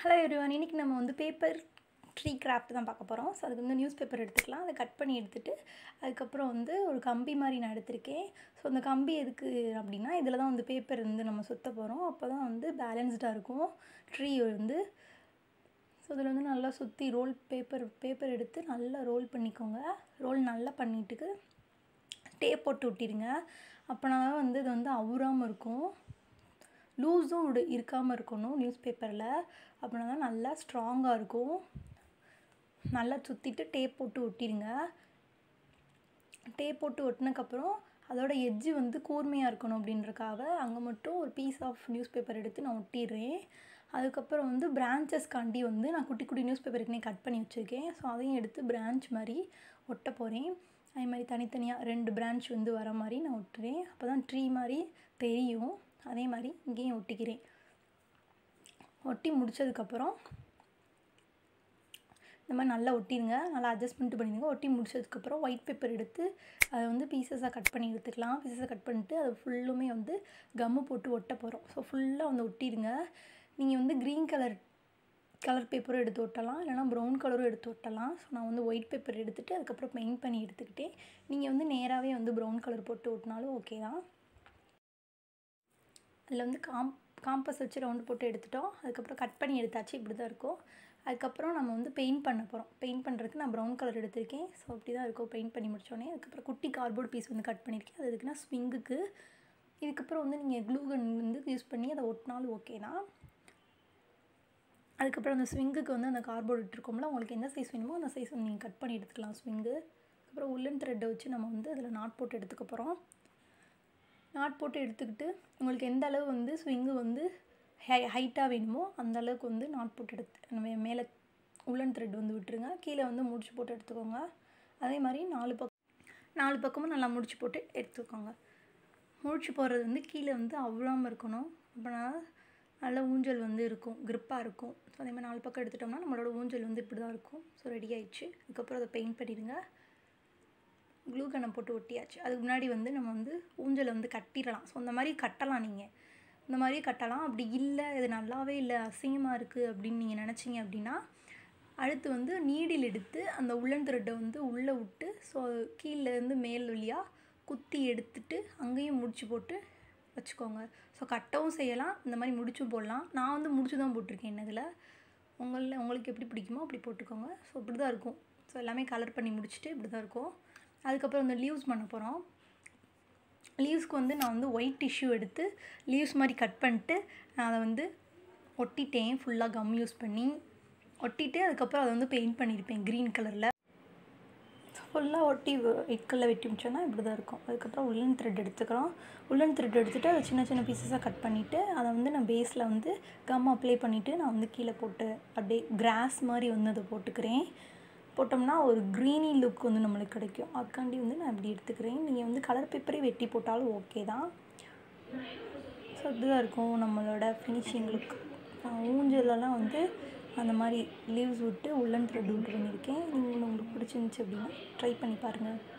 hello everyone இன்னைக்கு நம்ம வந்து பேப்பர் ட்ரீ கிராஃப்ட் தான் பார்க்க போகிறோம் ஸோ அதுக்கு வந்து நியூஸ் பேப்பர் எடுத்துக்கலாம் அதை கட் பண்ணி எடுத்துட்டு அதுக்கப்புறம் வந்து ஒரு கம்பி மாதிரி நான் எடுத்திருக்கேன் ஸோ அந்த கம்பி எதுக்கு அப்படின்னா இதில் தான் வந்து பேப்பர் வந்து நம்ம சுத்த போகிறோம் அப்போ தான் வந்து பேலன்ஸ்டாக இருக்கும் ட்ரீ வந்து ஸோ இதில் வந்து நல்லா சுற்றி ரோல் பேப்பர் பேப்பர் எடுத்து நல்லா ரோல் பண்ணிக்கோங்க ரோல் நல்லா பண்ணிட்டுக்கு டேப் போட்டு விட்டிருங்க அப்போனா தான் வந்து இது வந்து அவுறாமல் இருக்கும் லூஸும் விடு இருக்காமல் இருக்கணும் நியூஸ் பேப்பரில் அப்படின்னா தான் நல்லா ஸ்ட்ராங்காக இருக்கும் நல்லா சுற்றிட்டு டேப் போட்டு ஒட்டிடுங்க டேப் போட்டு ஒட்டினக்கப்புறம் அதோட எட்ஜு வந்து கூர்மையாக இருக்கணும் அப்படின்றக்காக அங்கே மட்டும் ஒரு பீஸ் ஆஃப் நியூஸ் பேப்பர் எடுத்து நான் ஒட்டிடுறேன் அதுக்கப்புறம் வந்து பிரான்ச்சஸ்காண்டி வந்து நான் குட்டி குட்டி நியூஸ் பேப்பர் ஏற்கனவே கட் பண்ணி வச்சுருக்கேன் ஸோ அதையும் எடுத்து பிரான்ச் மாதிரி ஒட்ட போகிறேன் அதே மாதிரி தனித்தனியாக ரெண்டு பிரான்ச் வந்து வர மாதிரி நான் ஒட்டுறேன் அப்போ தான் ட்ரீ மாதிரி தெரியும் அதே மாதிரி இங்கேயும் ஒட்டிக்கிறேன் ஒட்டி முடித்ததுக்கப்புறம் இந்த மாதிரி நல்லா ஒட்டிடுங்க நல்லா அட்ஜஸ்ட்மெண்ட் பண்ணிடுங்க ஒட்டி முடிச்சதுக்கப்புறம் ஒயிட் பேப்பர் எடுத்து அதை வந்து பீசஸாக கட் பண்ணி எடுத்துக்கலாம் பீசஸாக கட் பண்ணிட்டு அது ஃபுல்லுமே வந்து கம்மு போட்டு ஒட்ட போகிறோம் ஸோ ஃபுல்லாக வந்து ஒட்டிடுங்க நீங்கள் வந்து க்ரீன் கலர் கலர் பேப்பரும் எடுத்து ஒட்டலாம் இல்லைனா ப்ரௌன் கலரும் எடுத்து ஒட்டலாம் ஸோ நான் வந்து ஒயிட் பேப்பர் எடுத்துகிட்டு அதுக்கப்புறம் பெயிண்ட் பண்ணி எடுத்துக்கிட்டேன் நீங்கள் வந்து நேராகவே வந்து ப்ரௌன் கலர் போட்டு ஒட்டினாலும் ஓகே தான் அதில் வந்து காம் காம்பஸ் வச்சு ரவுண்டு போட்டு எடுத்துட்டோம் அதுக்கப்புறம் கட் பண்ணி எடுத்தாச்சு இப்படி தான் இருக்கும் அதுக்கப்புறம் நம்ம வந்து பெயிண்ட் பண்ண போகிறோம் பெயிண்ட் பண்ணுறதுக்கு நான் ப்ரௌன் கலர் எடுத்திருக்கேன் ஸோ அப்படி தான் இருக்கும் பெயிண்ட் பண்ணி முடிச்சோடனே அதுக்கப்புறம் குட்டி கார்ட்போர்ட் பீஸ் வந்து கட் பண்ணியிருக்கேன் அது எதுக்குன்னா ஸ்விங்குக்கு இதுக்கப்புறம் வந்து நீங்கள் க்ளூ கன் வந்து யூஸ் பண்ணி அதை ஒட்டினாலும் ஓகே தான் அதுக்கப்புறம் அந்த ஸ்விங்குக்கு வந்து அந்த கார்ட்போர்ட் இட்டுருக்கோம்ல உங்களுக்கு எந்த சைஸ் வேணுமோ அந்த சைஸ் வந்து நீங்கள் கட் பண்ணி எடுத்துக்கலாம் ஸ்விங்கு அப்புறம் உள்ளன் த்ரெட்டை வச்சு நம்ம வந்து அதில் நாட் போட்டு எடுத்துக்க போகிறோம் நாட் போட்டு எடுத்துக்கிட்டு உங்களுக்கு எந்த அளவு வந்து ஸ்விங்கு வந்து ஹை ஹைட்டாக வேணுமோ அந்த அளவுக்கு வந்து நாட் போட்டு எடுத்து நம்ம மேலே உள்ளன் த்ரெட் வந்து விட்டுருங்க கீழே வந்து முடிச்சு போட்டு எடுத்துக்கோங்க அதே மாதிரி நாலு பக்கம் நாலு பக்கமும் நல்லா முடிச்சு போட்டு எடுத்துக்கோங்க முடிச்சு போடுறது வந்து கீழே வந்து அவ்வளோமல் இருக்கணும் அப்படின்னா நல்ல ஊஞ்சல் வந்து இருக்கும் க்ரிப்பாக இருக்கும் ஸோ அதே மாதிரி நாலு பக்கம் எடுத்துட்டோம்னா நம்மளோட ஊஞ்சல் வந்து இப்படி தான் இருக்கும் ஸோ ரெடி ஆயிடுச்சு அதுக்கப்புறம் அதை பெயிண்ட் பண்ணிடுங்க க்ளூ கனை போட்டு ஒட்டியாச்சு அதுக்கு முன்னாடி வந்து நம்ம வந்து ஊஞ்சலை வந்து கட்டிடலாம் ஸோ இந்த மாதிரி கட்டலாம் நீங்கள் இந்த மாதிரி கட்டலாம் அப்படி இல்லை இது நல்லாவே இல்லை அசிங்கமாக இருக்குது அப்படின்னு நீங்கள் நினச்சிங்க அப்படின்னா அடுத்து வந்து நீடில் எடுத்து அந்த உள்ளன் த்ரெட்டை வந்து உள்ளே விட்டு ஸோ கீழேருந்து மேல் வழியாக குத்தி எடுத்துட்டு அங்கேயும் முடிச்சு போட்டு வச்சுக்கோங்க ஸோ கட்டவும் செய்யலாம் இந்த மாதிரி முடிச்சும் போடலாம் நான் வந்து முடிச்சு தான் போட்டிருக்கேன் என்னதில் உங்களில் உங்களுக்கு எப்படி பிடிக்குமோ அப்படி போட்டுக்கோங்க ஸோ இப்படி தான் இருக்கும் ஸோ எல்லாமே கலர் பண்ணி முடிச்சுட்டு இப்படி தான் இருக்கும் அதுக்கப்புறம் இந்த லீவ்ஸ் பண்ண போகிறோம் லீவ்ஸ்க்கு வந்து நான் வந்து ஒயிட் டிஷ்யூ எடுத்து லீவ்ஸ் மாதிரி கட் பண்ணிட்டு நான் அதை வந்து ஒட்டிட்டேன் ஃபுல்லாக கம் யூஸ் பண்ணி ஒட்டிட்டு அதுக்கப்புறம் அதை வந்து பெயிண்ட் பண்ணியிருப்பேன் க்ரீன் கலரில் ஃபுல்லாக ஒட்டி ஒயிட் கலரில் வெட்டி முடிச்சோன்னா இப்படி தான் இருக்கும் அதுக்கப்புறம் உள்ளன் த்ரெட் எடுத்துக்கிறோம் உள்ளன் த்ரெட் எடுத்துகிட்டு அதை சின்ன சின்ன பீசஸாக கட் பண்ணிவிட்டு அதை வந்து நான் பேஸில் வந்து கம் அப்ளை பண்ணிவிட்டு நான் வந்து கீழே போட்டு அப்படியே கிராஸ் மாதிரி வந்து அதை போட்டுக்கிறேன் போட்டோம்னா ஒரு க்ரீனி லுக் வந்து நம்மளுக்கு கிடைக்கும் அதுக்காண்டி வந்து நான் இப்படி எடுத்துக்கிறேன் நீங்கள் வந்து கலர் பேப்பரே வெட்டி போட்டாலும் ஓகே தான் ஸோ இப்படிதான் இருக்கும் நம்மளோட ஃபினிஷிங் லுக் ஊஞ்சலெல்லாம் வந்து அந்த மாதிரி லீவ்ஸ் விட்டு உள்ளன் த்ரெட் விட்டு பண்ணியிருக்கேன் நீங்கள் உங்களுக்கு பிடிச்சிருந்துச்சி அப்படின்னா ட்ரை பண்ணி பாருங்கள்